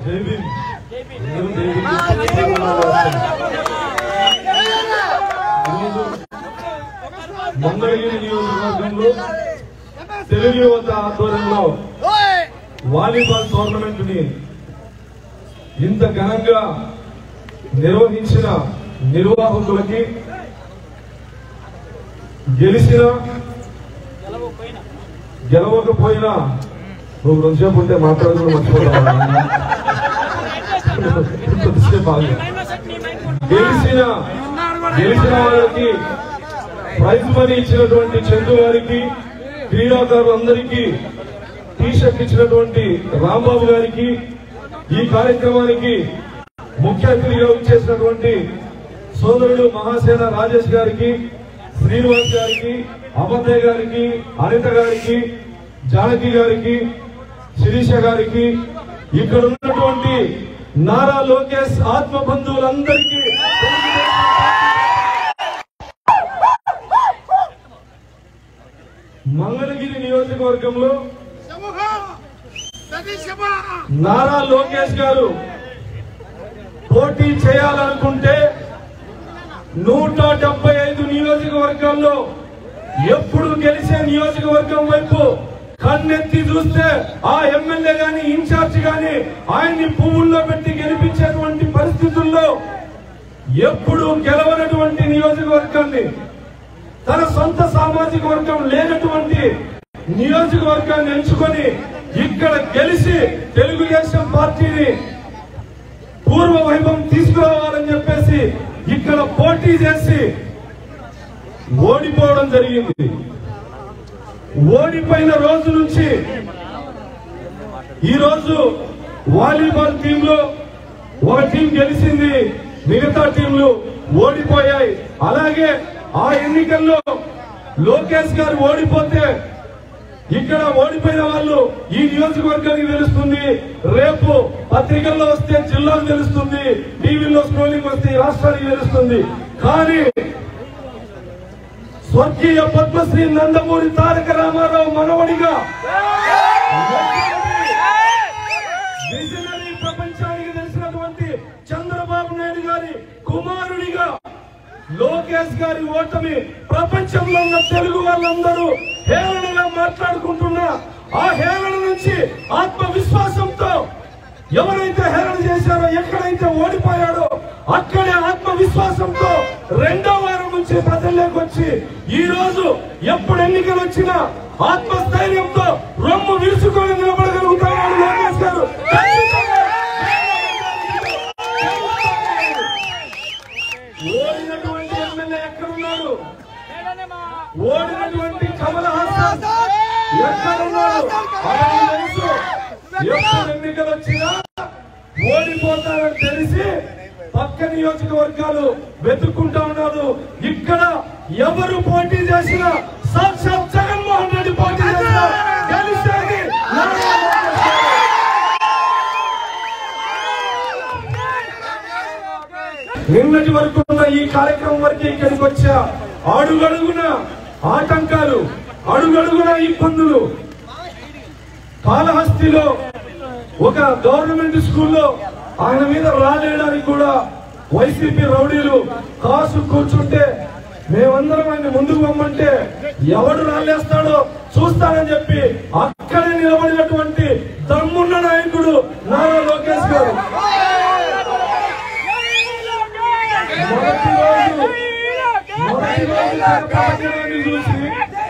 జై భీమ్. నేను జై భీమ్. ఈరోజు మంగళగిరి నియోజకవర్గంలో తెలుగు యువత ఆధ్వర్యంలో వాలీబాల్ టోర్నమెంట్ ని ఇంత ఘనంగా నిర్వహించిన నిర్వాహకులకి గెలిచిన గెలవకపోయినా నువ్వు రెండుసేపు ఉంటే మాట్లాడుకుని మర్చిపోతావు కొద్దిసేపు ఆగు. గెలిచిన గెలిచిన వాళ్ళకి ప్రైజ్ మనీ ఇచ్చినటువంటి చందు గారికి క్రీడాకారులందరికీ టీ షర్ట్ ఇచ్చినటువంటి రాంబాబు గారికి ఈ కార్యక్రమానికి ముఖ్య అతిథిగా వచ్చేసినటువంటి సోదరుడు మహాసేన రాజేష్ గారికి శ్రీనివాస్ గారికి అబద్దయ్య గారికి అనిత గారికి జానకి గారికి శిరీష గారికి ఇక్కడ ఉన్నటువంటి నారా లోకేష్ ఆత్మ బంధువులందరికీ మంగళగిరి నియోజకవర్గంలో నారా లోకేష్ గారు పోటీ చేయాలనుకుంటే నూట డెబ్బై ఐదు నియోజకవర్గాల్లో ఎప్పుడు గెలిచే నియోజకవర్గం వైపు కన్నెత్తి చూస్తే ఆ ఎమ్మెల్యే గాని ఇన్ఛార్జ్ గాని ఆయన్ని పువ్వుల్లో పెట్టి గెలిపించేటువంటి పరిస్థితుల్లో ఎప్పుడు గెలవనటువంటి నియోజకవర్గాన్ని తన సొంత సామాజిక వర్గం లేనటువంటి నియోజకవర్గాన్ని ఎంచుకొని ఇక్కడ గెలిచి తెలుగుదేశం పార్టీని పూర్వ వైభవం తీసుకురావాలని చెప్పేసి ఇక్కడ పోటీ చేసి ఓడిపోవడం జరిగింది ఓడిపోయిన రోజు నుంచి ఈ రోజు వాలీబాల్ టీమ్ లో ఒక టీం గెలిచింది మిగతా టీంలు ఓడిపోయాయి అలాగే ఆ ఎన్నికల్లో లోకేష్ గారు ఓడిపోతే ఇక్కడ ఓడిపోయిన వాళ్ళు ఈ నియోజకవర్గానికి తెలుస్తుంది రేపు పత్రికల్లో వస్తే జిల్లాకు తెలుస్తుంది టీవీలో స్క్రోలింగ్ వస్తే ఈ రాష్ట్రానికి తెలుస్తుంది కానీ స్వర్గీయ పద్మశ్రీ నందమూరి తారక రామారావు మనవడిగా విజనరీ ప్రపంచానికి తెలిసినటువంటి చంద్రబాబు నాయుడు గారి కుమారుడిగా లోకేష్ గారి ఓటమి ప్రపంచంలో ఉన్న తెలుగు వాళ్ళందరూ హేళనగా మాట్లాడుకుంటున్న ఆ హేళన నుంచి ఆత్మవిశ్వాసంతో ఎవరైతే హేళన చేశారో ఎక్కడైతే ఓడిపోయాడో అక్కడే ఆత్మవిశ్వాసంతో రెండో వారం నుంచి ప్రజల్లోకి వచ్చి ఈ రోజు ఎప్పుడు ఎన్నికలు వచ్చినా ఆత్మస్థైర్యంతో రొమ్ము విరుచుకొని నిలబడగలుగుతాడు లోకేష్ గారు ఖచ్చితంగా ఓడినటువంటి ఎమ్మెల్యే ఎక్కడున్నాడు ఓడినటువంటి కమల హాసన్ ఎక్కడున్నాడు ఆయనకు తెలుసు ఎప్పుడు ఎన్నికలు వచ్చినా ఓడిపోతారని తెలిసి పక్క నియోజకవర్గాలు వెతుక్కుంటా ఉన్నారు ఇక్కడ ఎవరు పోటీ చేసినా సాక్షాత్ జగన్మోహన్ రెడ్డి పోటీ చేసినా గెలిచేది నారా లోకేష్ గారు. నిన్నటి వరకు ఉన్న ఈ కార్యక్రమం వరకు ఇక్కడికి వచ్చా అడుగడుగున ఆటంకాలు అడుగడుగున ఇబ్బందులు కాళహస్తిలో ఒక గవర్నమెంట్ స్కూల్లో ఆయన మీద రాలేయడానికి కూడా వైసీపీ రౌడీలు కాసు కూర్చుంటే మేమందరం ఆయన ముందుకు పొమ్మంటే ఎవడు రాలేస్తాడో చూస్తానని చెప్పి అక్కడే నిలబడినటువంటి దమ్మున్న నాయకుడు నారా లోకేష్ గారు మొదటి రోజు మొదటి రోజు తన కార్యక్రమాన్ని చూసి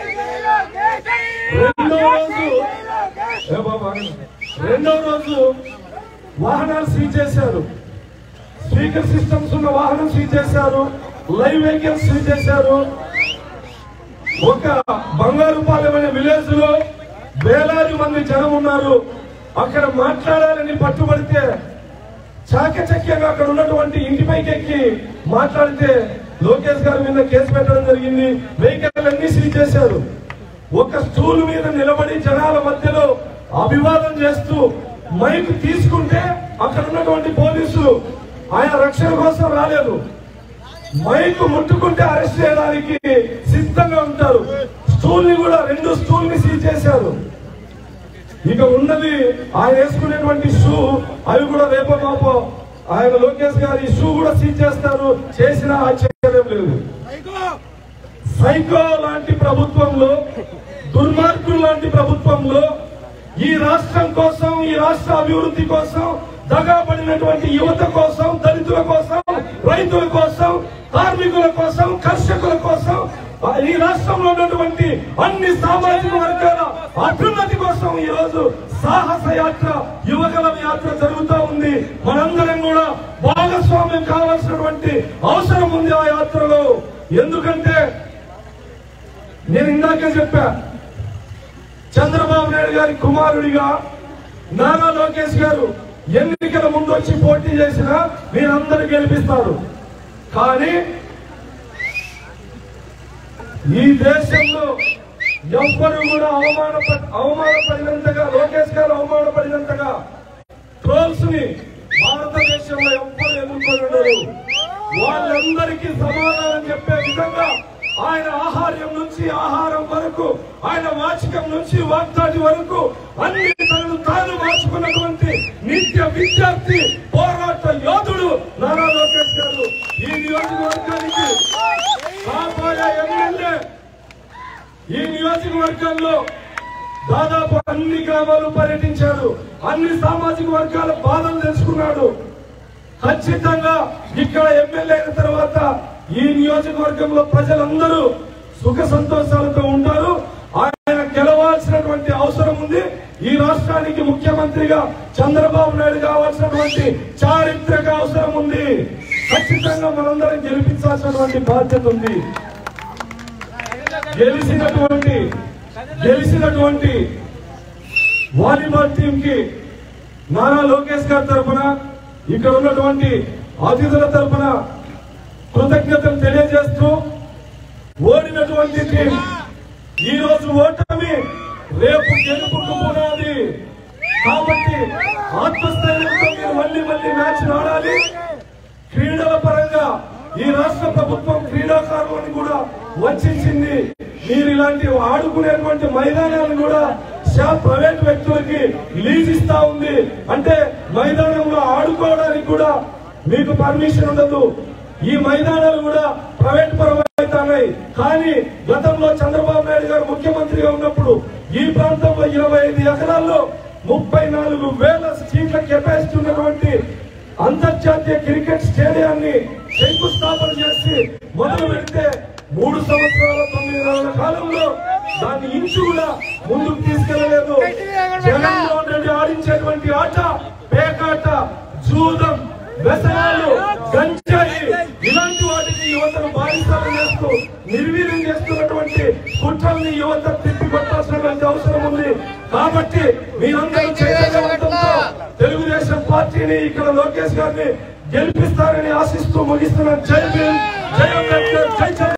రెండో రోజు ఏ బాబా, రెండో రోజు వాహనాలు సీజ్ చేశారు స్పీకర్ సిస్టమ్స్ ఉన్న వాహనం సీజ్ చేశారు లైవ్ వెహికల్స్ సీజ్ చేశారు ఒక బంగారుపాలెం అనే విలేజ్ లో వేలాది మంది జనం ఉన్నారు అక్కడ మాట్లాడాలని పట్టుబడితే చాకచక్యంగా అక్కడ ఉన్నటువంటి ఇంటిపైకి ఎక్కి మాట్లాడితే లోకేష్ గారి మీద కేసు పెట్టడం జరిగింది వెహికల్ అన్ని సీజ్ చేశారు ఒక స్టూల్ మీద నిలబడి జనాల మధ్యలో అభివాదం చేస్తూ మైక్ తీసుకుంటే అక్కడ ఉన్నటువంటి పోలీసులు ఆయన రక్షణ కోసం రాలేదు మైక్ ముట్టుకుంటే అరెస్ట్ చేయడానికి సిద్ధంగా ఉంటారు స్టూల్ ని కూడా రెండు స్టూల్ ని సీజ్ చేశారు ఇక ఉన్నది ఆయన వేసుకునేటువంటి షూ అవి కూడా రేపో మాపో ఆయన లోకేష్ గారు ఈ షూ కూడా సీజ్ చేస్తారు చేసిన ఆశ్చర్యం లేదు సైకో లాంటి ప్రభుత్వంలో దుర్మార్గులు లాంటి ప్రభుత్వంలో ఈ రాష్ట్రం కోసం ఈ రాష్ట్ర అభివృద్ధి కోసం దగాపడినటువంటి యువత కోసం దళితుల కోసం రైతుల కోసం కార్మికుల కోసం కర్షకుల కోసం ఆ ఈ రాష్ట్రంలో ఉన్నటువంటి అన్ని సామాజిక వర్గాల అభ్యున్నతి కోసం ఈ రోజు సాహస యాత్ర యువకుల యాత్ర జరుగుతూ ఉంది మనందరం కూడా భాగస్వామ్యం కావాల్సినటువంటి అవసరం ఉంది ఆ యాత్రలో ఎందుకంటే నేను ఇందాకే చెప్పా చంద్రబాబు నాయుడు గారి కుమారుడిగా నారా లోకేష్ గారు ఎన్నికల ముందు వచ్చి పోటీ చేసినా మీరందరూ గెలిపిస్తారు కానీ ఈ దేశంలో ఎవ్వరు కూడా అవమాన అవమానపడినంతగా లోకేష్ గారు అవమానపడినంతగా ట్రోల్స్ ని భారతదేశంలో ఎవ్వరు ఎదుర్కొని ఉండరు వాళ్ళందరికీ సమాధానం చెప్పే విధంగా ఆయన ఆహార్యం నుంచి ఆహారం వరకు ఆయన వాచకం నుంచి వాగ్దాటి వరకు అన్ని తనను తాను మార్చుకున్నటువంటి నిత్య విద్యార్థి పోరాట యోధుడు నారా లోకేష్ గారు ఈ నియోజకవర్గానికి కాబోయే ఎమ్మెల్యే ఈ నియోజకవర్గంలో దాదాపు అన్ని గ్రామాలు పర్యటించాడు అన్ని సామాజిక వర్గాల బాధలు తెలుసుకున్నాడు ఖచ్చితంగా ఇక్కడ ఎమ్మెల్యే అయిన తర్వాత ఈ నియోజకవర్గంలో ప్రజలందరూ సుఖ సంతోషాలతో ఉంటారు ఆయన గెలవాల్సినటువంటి అవసరం ఉంది ఈ రాష్ట్రానికి ముఖ్యమంత్రిగా చంద్రబాబు నాయుడు కావాల్సినటువంటి చారిత్రక అవసరం ఉంది ఖచ్చితంగా మనందరం గెలిపించాల్సినటువంటి బాధ్యత ఉంది గెలిచినటువంటి గెలిచినటువంటి వాలీబాల్ టీం కి నారా లోకేష్ గారి తరఫున ఇక్కడ ఉన్నటువంటి అతిథుల తరఫున కృతజ్ఞతలు తెలియజేస్తూ ఓడినటువంటి టీం ఈ రోజు ఓటమి రేపు గెలుపుకు పునాది కాబట్టి ఆత్మస్థైర్యంతో మీరు మళ్ళీ మళ్ళీ మ్యాచ్ ఆడాలి క్రీడల పరంగా ఈ రాష్ట్ర ప్రభుత్వం క్రీడాకారులను కూడా వచ్చించింది మీరు ఇలాంటి ఆడుకునేటువంటి మైదానాలు కూడా షా- ప్రైవేట్ వ్యక్తులకి లీజ్ ఇస్తా ఉంది అంటే మైదానంలో ఆడుకోవడానికి కూడా మీకు పర్మిషన్ ఉండదు ఈ మైదానాలు కూడా ప్రైవేట్ పరమవుతున్నాయి కానీ గతంలో చంద్రబాబు నాయుడు గారు ముఖ్యమంత్రిగా ఉన్నప్పుడు ఈ ప్రాంతంలో ఇరవై ఐదు ఎకరాల్లో ముప్పై నాలుగు వేల సీట్ల కెపాసిటీ ఉన్నటువంటి అంతర్జాతీయ క్రికెట్ స్టేడియాన్ని శంకుస్థాపన చేసి మొదలు పెడితే మూడు సంవత్సరాల తొమ్మిది నెలల కాలంలో దాన్ని ఇంచు కూడా ముందుకు తీసుకెళ్లలేదు జగన్మోహన్ రెడ్డి ఆడించేటువంటి ఆట పేకాట జూదం వ్యసనాలు గంజాయి ఇలాంటి వాటికి యువతను బాధితాలు చేస్తూ నిర్వీర్యం చేస్తున్నటువంటి కుట్రల్ని యువత తిప్పి కొట్టాల్సినటువంటి అవసరం ఉంది కాబట్టి మీరందరూ చైతన్యవంతంతో తెలుగుదేశం పార్టీని ఇక్కడ లోకేష్ గారిని గెలిపిస్తారని ఆశిస్తూ ముగిస్తున్న జై భీమ్ జై అంబేద్కర్ జై చంద్ర